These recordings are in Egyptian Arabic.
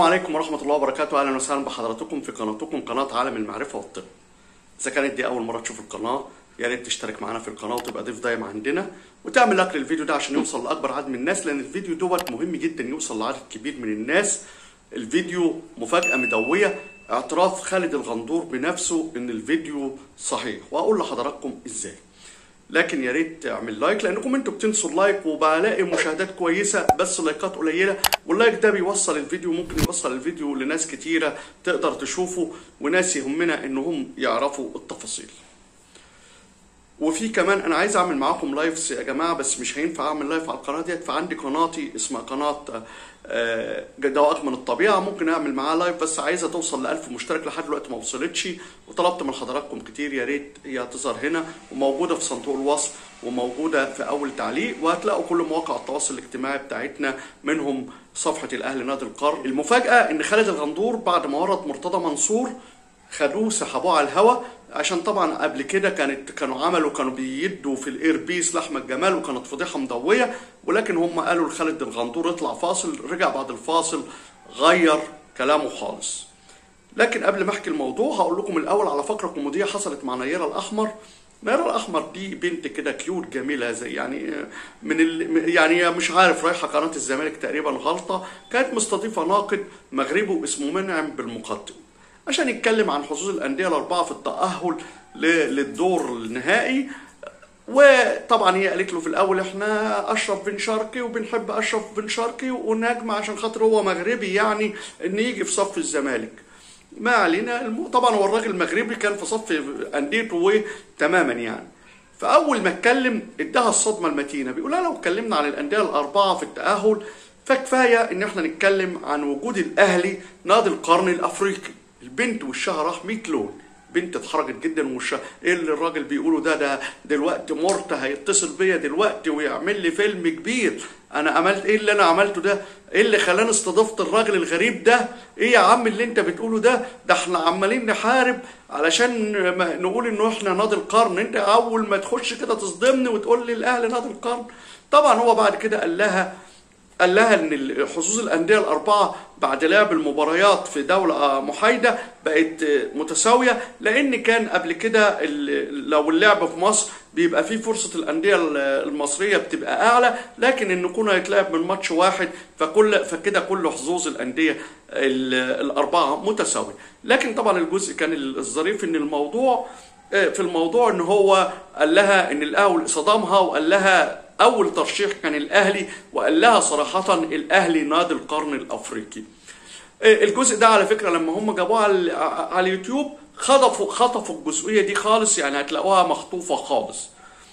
عليكم ورحمة الله وبركاته أهلا وسهلا بحضراتكم في قناتكم قناة عالم المعرفة والطب إذا كانت دي أول مرة تشوف القناة يا ريت تشترك معانا في القناة وتبقى ضيف دايم عندنا وتعمل لايك للفيديو ده عشان يوصل لأكبر عدد من الناس لأن الفيديو دوت مهم جدا يوصل لعدد كبير من الناس الفيديو مفاجأة مدوية اعتراف خالد الغندور بنفسه إن الفيديو صحيح وأقول لحضراتكم إزاي لكن يا ريت تعمل لايك لانكم انتوا بتنسوا اللايك وبلاقي مشاهدات كويسه بس لايكات قليله واللايك ده بيوصل الفيديو ممكن يوصل الفيديو لناس كتيره تقدر تشوفه وناس يهمنا انهم يعرفوا التفاصيل وفي كمان انا عايز اعمل معاكم لايفز يا جماعه بس مش هينفع اعمل لايف على القناه ديت فعندي قناتي اسمها قناه آه، دوائق من الطبيعه ممكن اعمل معاها لايف بس عايزه توصل ل 1000 مشترك لحد دلوقتي ما وصلتش وطلبت من حضراتكم كتير يا ريت هي تظهر هنا وموجوده في صندوق الوصف وموجوده في اول تعليق وهتلاقوا كل مواقع التواصل الاجتماعي بتاعتنا منهم صفحه الاهلي نادي القرن المفاجاه ان خالد الغندور بعد ما ورط مرتضى منصور خدوه سحبوه على الهوا عشان طبعا قبل كده كانت كانوا عملوا كانوا بيدوا في الاير بيس لاحمد جمال وكانت فضيحه مضويه ولكن هم قالوا لخالد الغندور اطلع فاصل رجع بعد الفاصل غير كلامه خالص لكن قبل ما احكي الموضوع هقول لكم الاول على فقره كوميديه حصلت مع نيره الاحمر نيره الاحمر دي بنت كده كيوت جميله زي يعني من ال... يعني مش عارف رايحه قناه الزمالك تقريبا غلطه كانت مستضيفه ناقد مغربي اسمه منعم بالمقدم عشان يتكلم عن حظوظ الانديه الاربعه في التاهل ل- للدور النهائي وطبعا هي قالت له في الاول احنا اشرف بن شرقي وبنحب اشرف بن شرقي ونجم عشان خاطر هو مغربي يعني ان يجي في صف الزمالك ما علينا الم- طبعا هو الراجل المغربي كان في صف انديته تماما يعني فاول ما اتكلم اداها الصدمه المتينه بيقول لها لو اتكلمنا عن الانديه الاربعه في التاهل فكفايه ان احنا نتكلم عن وجود الاهلي نادي القرن الافريقي البنت وشها راح 100 لون بنت اتحرجت جدا وشها ايه اللي الراجل بيقوله ده ده دلوقتي مرت هيتصل بيا دلوقتي ويعمل لي فيلم كبير انا عملت ايه اللي انا عملته ده ايه اللي خلاني استضفت الراجل الغريب ده ايه يا عم اللي انت بتقوله ده ده احنا عمالين نحارب علشان ما- نقول انه احنا نادي القرن انت اول ما تخش كده تصدمني وتقول لي الاهلي نادي القرن طبعا هو بعد كده قال لها قال لها ان حظوظ الانديه الاربعه بعد لعب المباريات في دوله محايده بقت متساويه لان كان قبل كده ال- لو اللعب في مصر بيبقى فيه فرصه الانديه المصريه بتبقى اعلى لكن ان يكون هيتلعب من ماتش واحد فكل فكده كل حظوظ الانديه ال- الاربعه متساويه لكن طبعا الجزء كان الظريف ان الموضوع في الموضوع ان هو قال لها ان الاهلي صدمها وقال لها اول ترشيح كان الاهلي وقال لها صراحه الاهلي نادي القرن الافريقي الجزء ده على فكره لما هم جابوه على على اليوتيوب خطفوا خطفوا الجزئيه دي خالص يعني هتلاقوها مخطوفه خالص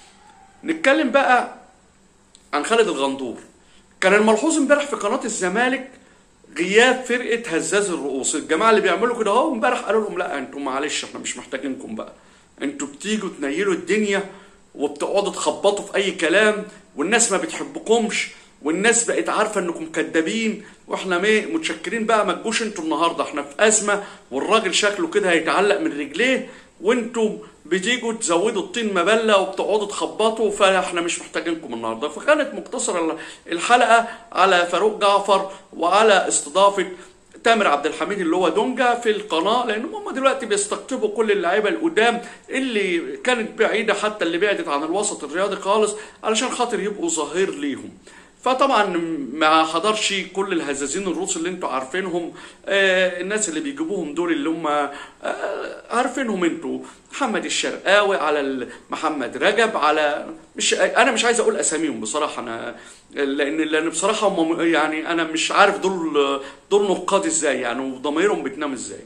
نتكلم بقى عن خالد الغندور كان الملحوظ امبارح في قناه الزمالك غياب فرقه هزاز الرؤوس الجماعه اللي بيعملوا كده اهو امبارح قالوا لهم لا انتوا معلش احنا مش محتاجينكم بقى انتوا بتيجوا تنيلوا الدنيا وبتقعدوا تخبطوا في اي كلام والناس ما بتحبكمش والناس بقت عارفه انكم كدابين واحنا مي متشكرين بقى ما تجوش انتوا النهارده احنا في ازمه والراجل شكله كده هيتعلق من رجليه وانتوا بتيجوا تزودوا الطين مبله وبتقعدوا تخبطوا فاحنا مش محتاجينكم النهارده فكانت مقتصره الحلقه على فاروق جعفر وعلى استضافه تامر عبد الحميد اللي هو دونجا في القناه لان هم دلوقتي بيستقطبوا كل اللعيبه القدام اللي كانت بعيده حتى اللي بعدت عن الوسط الرياضي خالص علشان خاطر يبقوا ظهير ليهم فطبعا ما حضرش كل الهزازين الروس اللي انتوا عارفينهم آه الناس اللي بيجيبوهم دول اللي هم آه عارفينهم انتوا محمد الشرقاوي على محمد رجب على مش انا مش عايز اقول اساميهم بصراحه انا لان لان بصراحه هم يعني انا مش عارف دول دول نقاد ازاي يعني وضميرهم بتنام ازاي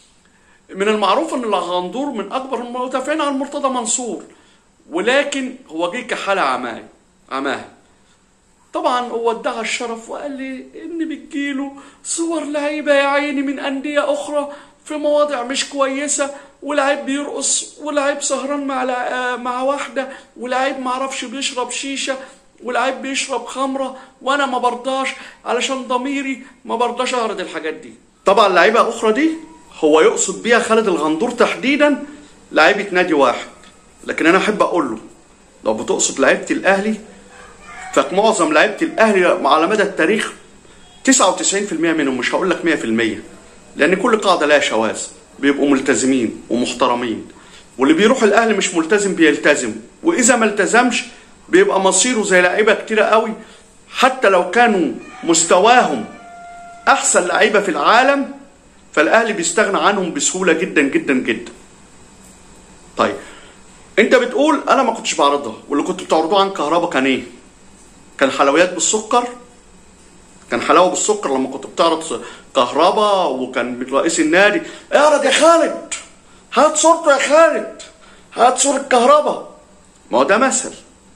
من المعروف ان الغندور من اكبر المدافعين عن مرتضى منصور ولكن هو جه كحاله عماه عماها طبعا هو ادعى الشرف وقال لي ان بتجيله صور لعيبه يا عيني من انديه اخرى في مواضع مش كويسه ولعيب بيرقص ولعيب سهران مع مع واحده ولعيب معرفش بيشرب شيشه ولعيب بيشرب خمره وانا ما برضاش علشان ضميري ما برضاش اعرض الحاجات دي طبعا لعيبه اخرى دي هو يقصد بيها خالد الغندور تحديدا لعيبه نادي واحد لكن انا احب اقول له لو بتقصد لعيبه الاهلي فمعظم لعيبه الاهلي على مدى التاريخ 99% منهم مش هقول لك 100% لان كل قاعده لها شواذ بيبقوا ملتزمين ومحترمين واللي بيروح الاهلي مش ملتزم بيلتزم واذا ما التزمش بيبقى مصيره زي لعيبه كتيره قوي حتى لو كانوا مستواهم احسن لعيبه في العالم فالاهلي بيستغنى عنهم بسهوله جدا جدا جدا طيب انت بتقول انا ما كنتش بعرضها واللي كنت بتعرضوه عن كهربا كان ايه كان حلويات بالسكر كان حلاوه بالسكر لما كنت بتعرض كهربا وكان رئيس النادي اعرض يا خالد هات صورته يا خالد هات صورة كهربا ما هو ده مثل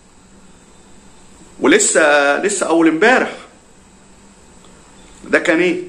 ولسه لسه اول امبارح ده كان ايه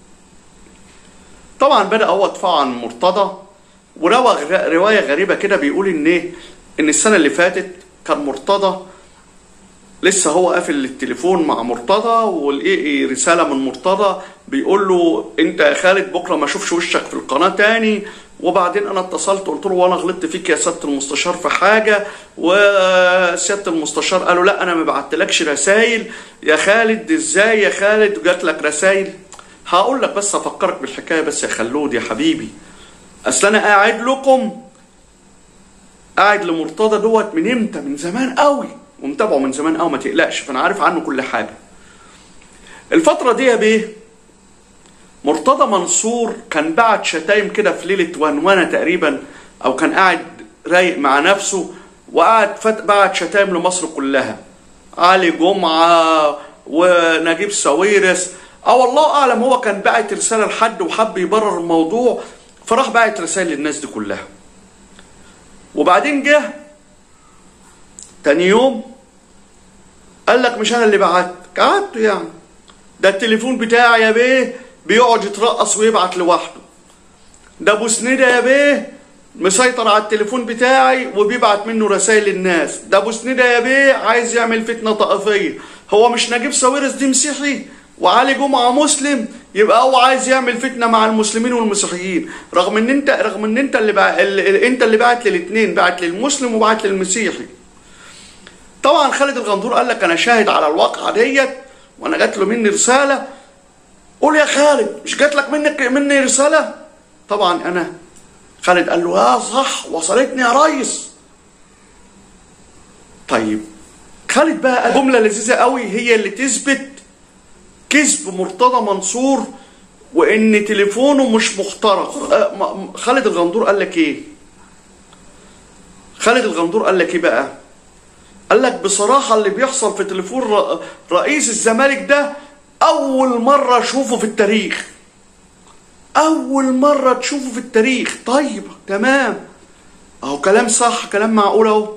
طبعا بدا هو دفاع عن مرتضى وروى غ- روايه غريبه كده بيقول ان ايه ان السنه اللي فاتت كان مرتضى لسه هو قافل التليفون مع مرتضى ولقي رساله من مرتضى بيقول له انت يا خالد بكره ما اشوفش وشك في القناه تاني وبعدين انا اتصلت قلت له وانا غلطت فيك يا سياده المستشار في حاجه وسياده المستشار قالوا لا انا ما بعتلكش رسايل يا خالد ازاي يا خالد جات لك رسايل هقول لك بس افكرك بالحكايه بس يا خلود يا حبيبي اصل انا قاعد لكم قاعد لمرتضى دوت من امتى من زمان قوي ومتابعه من زمان قوي ما تقلقش فانا عارف عنه كل حاجه الفتره دي يا بيه مرتضى منصور كان بعت شتايم كده في ليله ونونه تقريبا او كان قاعد رايق مع نفسه وقعد فت بعت شتايم لمصر كلها علي جمعه ونجيب ساويرس اه والله اعلم هو كان باعت رساله لحد وحب يبرر الموضوع فراح باعت رسائل للناس دي كلها وبعدين جه تاني يوم قال لك مش انا اللي بعت قعدته يعني ده التليفون بتاعي يا بيه بيقعد يترقص ويبعت لوحده ده ابو سنيده يا بيه مسيطر على التليفون بتاعي وبيبعت منه رسائل للناس ده ابو سنيده يا بيه عايز يعمل فتنه طائفيه هو مش نجيب ساويرس دي مسيحي وعلي جمعه مسلم يبقى هو عايز يعمل فتنه مع المسلمين والمسيحيين رغم ان انت رغم ان انت اللي, بع... اللي انت اللي بعت للاثنين بعت للمسلم وبعت للمسيحي طبعا خالد الغندور قال لك انا شاهد على الواقعه ديت وانا جات له مني رساله قول يا خالد مش جات لك منك مني رساله طبعا انا خالد قال له اه صح وصلتني يا ريس طيب خالد بقى قال جمله لذيذه قوي هي اللي تثبت كذب مرتضى منصور وان تليفونه مش مخترق آه، م- خالد الغندور قال لك ايه خالد الغندور قال لك ايه بقى قال لك بصراحة اللي بيحصل في تليفون ر- رئيس الزمالك ده أول مرة أشوفه في التاريخ أول مرة تشوفه في التاريخ طيب تمام أهو كلام صح كلام معقول أهو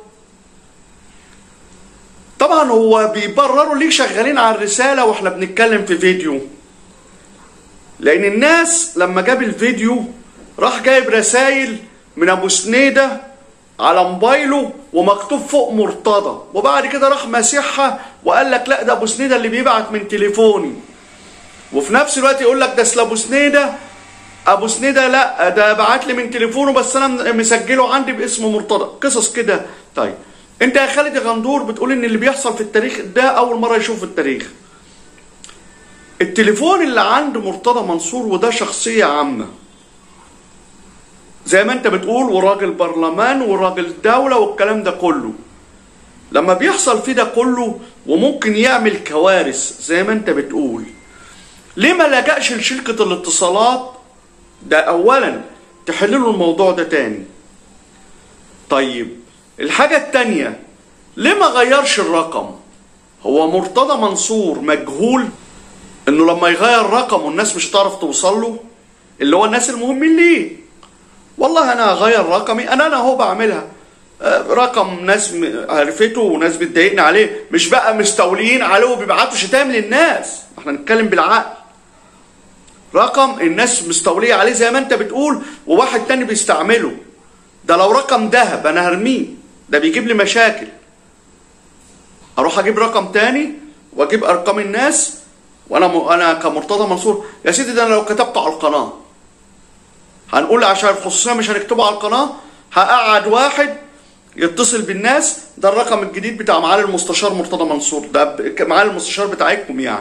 طبعا هو بيبرروا ليه شغالين على الرسالة واحنا بنتكلم في فيديو لأن الناس لما جاب الفيديو راح جايب رسايل من أبو سنيدة على موبايله ومكتوب فوق مرتضى وبعد كده راح ماسحها وقال لك لا ده ابو سنيده اللي بيبعت من تليفوني وفي نفس الوقت يقول لك ده اصل ابو سنيده ابو سنيده لا ده بعت لي من تليفونه بس انا مسجله عندي باسم مرتضى قصص كده طيب انت يا خالد يا غندور بتقول ان اللي بيحصل في التاريخ ده اول مره يشوف في التاريخ التليفون اللي عند مرتضى منصور وده شخصيه عامه زي ما انت بتقول وراجل برلمان وراجل دولة والكلام ده كله لما بيحصل فيه ده كله وممكن يعمل كوارث زي ما انت بتقول ليه ما لجأش لشركة الاتصالات ده اولا تحل له الموضوع ده تاني طيب الحاجة التانية ليه ما غيرش الرقم هو مرتضى منصور مجهول انه لما يغير رقم والناس مش هتعرف توصل له اللي هو الناس المهمين ليه والله انا هغير رقمي انا انا اهو بعملها آه، رقم ناس م- عرفته وناس بتضايقني عليه مش بقى مستوليين عليه وبيبعتوا شتايم للناس احنا نتكلم بالعقل رقم الناس مستولية عليه زي ما انت بتقول وواحد تاني بيستعمله ده لو رقم ذهب انا هرميه ده بيجيب لي مشاكل اروح اجيب رقم تاني واجيب ارقام الناس وانا م... انا كمرتضى منصور يا سيدي ده انا لو كتبته على القناه هنقول عشان الخصوصيه مش هنكتبه على القناه هقعد واحد يتصل بالناس ده الرقم الجديد بتاع معالي المستشار مرتضى منصور ده ب- معالي المستشار بتاعكم يعني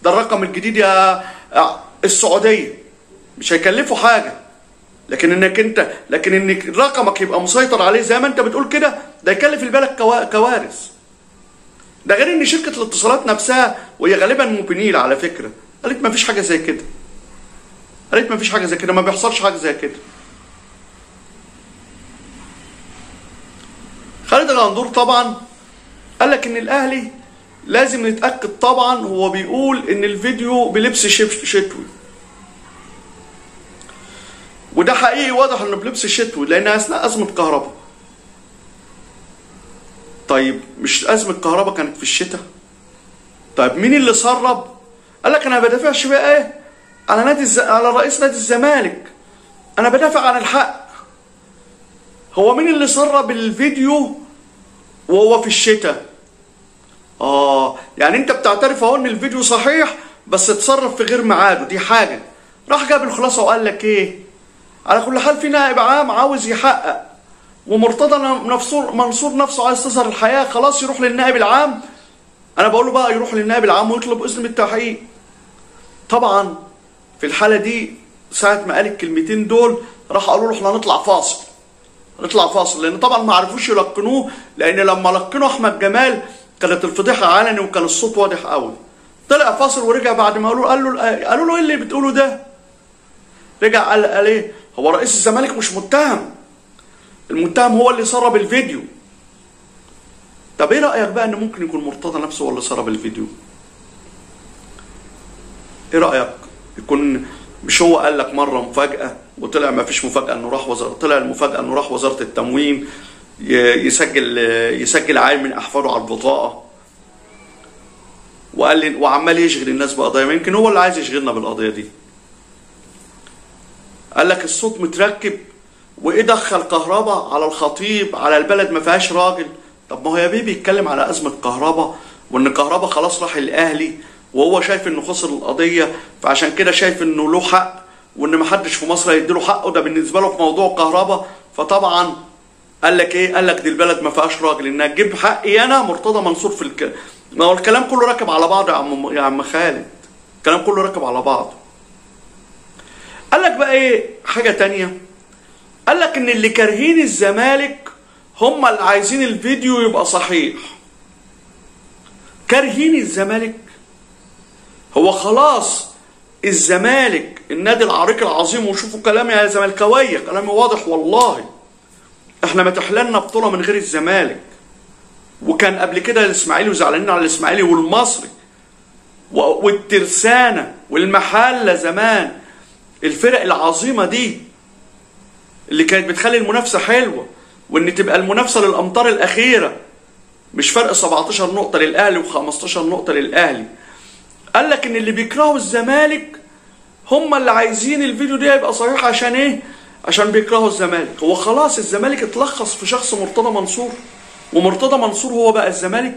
ده الرقم الجديد يا السعوديه مش هيكلفوا حاجه لكن انك انت لكن انك رقمك يبقى مسيطر عليه زي ما انت بتقول كده ده يكلف البلد كوا- كوارث ده غير ان شركه الاتصالات نفسها وهي غالبا موبينيل على فكره قالت ما فيش حاجه زي كده قالت ما فيش حاجه زي كده ما بيحصلش حاجه زي كده خالد الغندور طبعا قال لك ان الاهلي لازم نتاكد طبعا هو بيقول ان الفيديو بلبس شب- شتوي وده حقيقي واضح انه بلبس شتوي لان اثناء ازمه كهرباء طيب مش ازمه كهرباء كانت في الشتاء طيب مين اللي سرب قال لك انا ما بدافعش بقى ايه على نادي الز... على رئيس نادي الزمالك انا بدافع عن الحق هو مين اللي سرب الفيديو وهو في الشتاء اه يعني انت بتعترف اهو ان الفيديو صحيح بس اتصرف في غير ميعاده دي حاجه راح جاب الخلاصه وقال لك ايه على كل حال في نائب عام عاوز يحقق ومرتضى نفسه منصور نفسه عايز تظهر الحياه خلاص يروح للنائب العام انا بقول له بقى يروح للنائب العام ويطلب اذن بالتحقيق طبعا في الحاله دي ساعه ما قال الكلمتين دول راح قالوا له احنا هنطلع فاصل هنطلع فاصل لان طبعا ما عرفوش يلقنوه لان لما لقنوا احمد جمال كانت الفضيحه علني وكان الصوت واضح قوي طلع فاصل ورجع بعد ما قالوا قال له قالوا له ايه اللي بتقوله ده رجع قال قال ايه هو رئيس الزمالك مش متهم المتهم هو اللي سرب الفيديو طب ايه رايك بقى ان ممكن يكون مرتضى نفسه هو اللي سرب الفيديو ايه رايك يكون مش هو قال لك مره مفاجاه وطلع ما فيش مفاجاه انه راح وزاره طلع المفاجاه انه راح وزاره التموين ي- يسجل يسجل عيل من احفاده على البطاقه وقال لي وعمال يشغل الناس بقضايا ما يمكن هو اللي عايز يشغلنا بالقضيه دي قال لك الصوت متركب وايه دخل كهرباء على الخطيب على البلد ما فيهاش راجل طب ما هو يا بيه بيتكلم على ازمه كهرباء وان كهرباء خلاص راح الاهلي وهو شايف انه خسر القضيه فعشان كده شايف انه له حق وان ما حدش في مصر هيديله حقه ده بالنسبه له في موضوع كهرباء فطبعا قال لك ايه قال لك دي البلد ما فيهاش راجل انها تجيب حقي انا مرتضى منصور في الك... ما هو الكلام كله راكب على بعضه يا عم يا عم خالد الكلام كله راكب على بعضه قال لك بقى ايه حاجه تانية قال لك ان اللي كارهين الزمالك هم اللي عايزين الفيديو يبقى صحيح كارهين الزمالك هو خلاص الزمالك النادي العريق العظيم وشوفوا كلامي يا زملكاويه كلامي واضح والله احنا ما تحللنا بطوله من غير الزمالك وكان قبل كده الاسماعيلي وزعلانين على الاسماعيلي والمصري و- والترسانه والمحله زمان الفرق العظيمه دي اللي كانت بتخلي المنافسه حلوه وان تبقى المنافسه للامتار الاخيره مش فرق 17 نقطه للاهلي و15 نقطه للاهلي قال لك ان اللي بيكرهوا الزمالك هم اللي عايزين الفيديو ده يبقى صحيح عشان ايه عشان بيكرهوا الزمالك هو خلاص الزمالك اتلخص في شخص مرتضى منصور ومرتضى منصور هو بقى الزمالك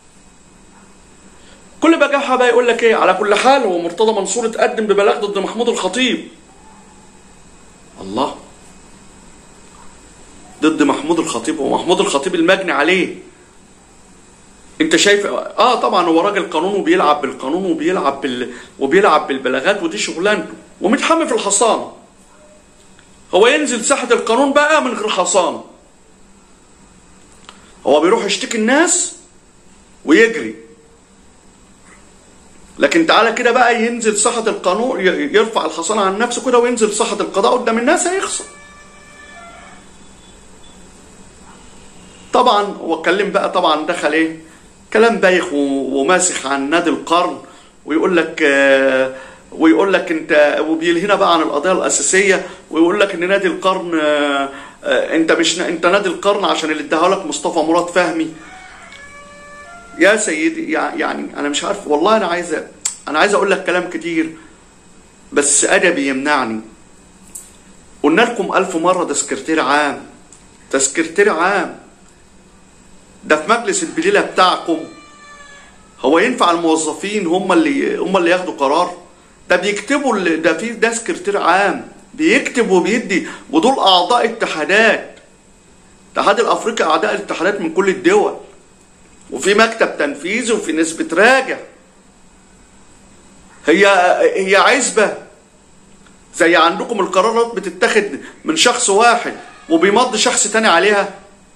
كل بجاحة بقى يقول لك ايه على كل حال هو مرتضى منصور اتقدم ببلاغ ضد محمود الخطيب الله ضد محمود الخطيب هو محمود الخطيب المجني عليه انت شايف اه طبعا هو راجل قانون وبيلعب بالقانون وبيلعب بال... وبيلعب بالبلاغات ودي شغلانته ومتحمل في الحصانه هو ينزل ساحه القانون بقى من غير حصانه هو بيروح يشتكي الناس ويجري لكن تعالى كده بقى ينزل ساحه القانون ي- يرفع الحصانه عن نفسه كده وينزل ساحه القضاء قدام الناس هيخسر طبعا هو اتكلم بقى طبعا دخل ايه كلام بايخ و- وماسخ عن نادي القرن ويقول لك آه، ويقول لك انت وبيلهينا بقى عن القضيه الاساسيه ويقول لك ان نادي القرن آه، آه، انت مش انت نادي القرن عشان اللي اداها لك مصطفى مراد فهمي يا سيدي يع- يعني انا مش عارف والله انا عايز أ- انا عايز اقول لك كلام كتير بس ادبي يمنعني قلنا لكم الف مره ده سكرتير عام ده سكرتير عام ده في مجلس البليله بتاعكم هو ينفع الموظفين هم اللي هم اللي ياخدوا قرار ده بيكتبوا اللي ده في ده سكرتير عام بيكتب وبيدي ودول اعضاء اتحادات الاتحاد الافريقي اعضاء الاتحادات من كل الدول وفي مكتب تنفيذي وفي ناس بتراجع هي هي عزبة زي عندكم القرارات بتتاخد من شخص واحد وبيمضي شخص تاني عليها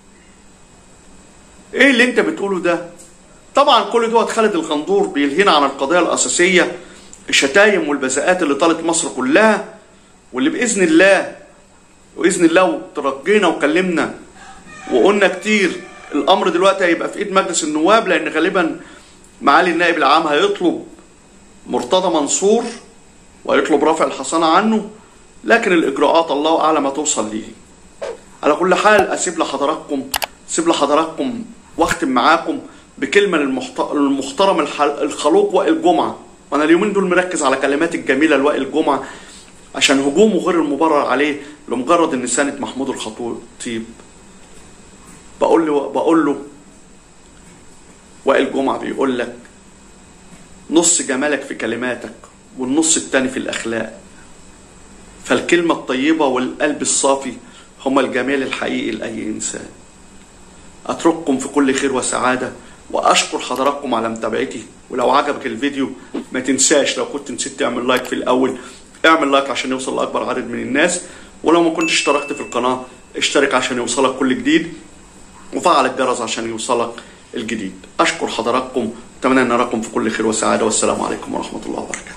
ايه اللي انت بتقوله ده طبعا كل دوت خالد الغندور بيلهينا عن القضيه الاساسيه الشتايم والبذاءات اللي طالت مصر كلها واللي باذن الله باذن الله ترجينا وكلمنا وقلنا كتير الامر دلوقتي هيبقى في ايد مجلس النواب لان غالبا معالي النائب العام هيطلب مرتضى منصور ويطلب رفع الحصانه عنه لكن الاجراءات الله اعلم هتوصل ليه على كل حال اسيب لحضراتكم اسيب لحضراتكم واختم معاكم بكلمه للمحت- للمحترم الح- الخلوق وائل جمعه وانا اليومين دول مركز على كلمات الجميله لوائل جمعه عشان هجومه غير المبرر عليه لمجرد ان ساند محمود الخطيب بقول له بقول له وائل جمعه بيقول لك نص جمالك في كلماتك والنص التاني في الاخلاق فالكلمه الطيبه والقلب الصافي هما الجمال الحقيقي لاي انسان اترككم في كل خير وسعاده واشكر حضراتكم على متابعتي ولو عجبك الفيديو ما تنساش لو كنت نسيت تعمل لايك في الاول اعمل لايك عشان يوصل لاكبر عدد من الناس ولو ما كنتش اشتركت في القناه اشترك عشان يوصلك كل جديد وفعل الجرس عشان يوصلك الجديد اشكر حضراتكم اتمنى ان اراكم في كل خير وسعاده والسلام عليكم ورحمه الله وبركاته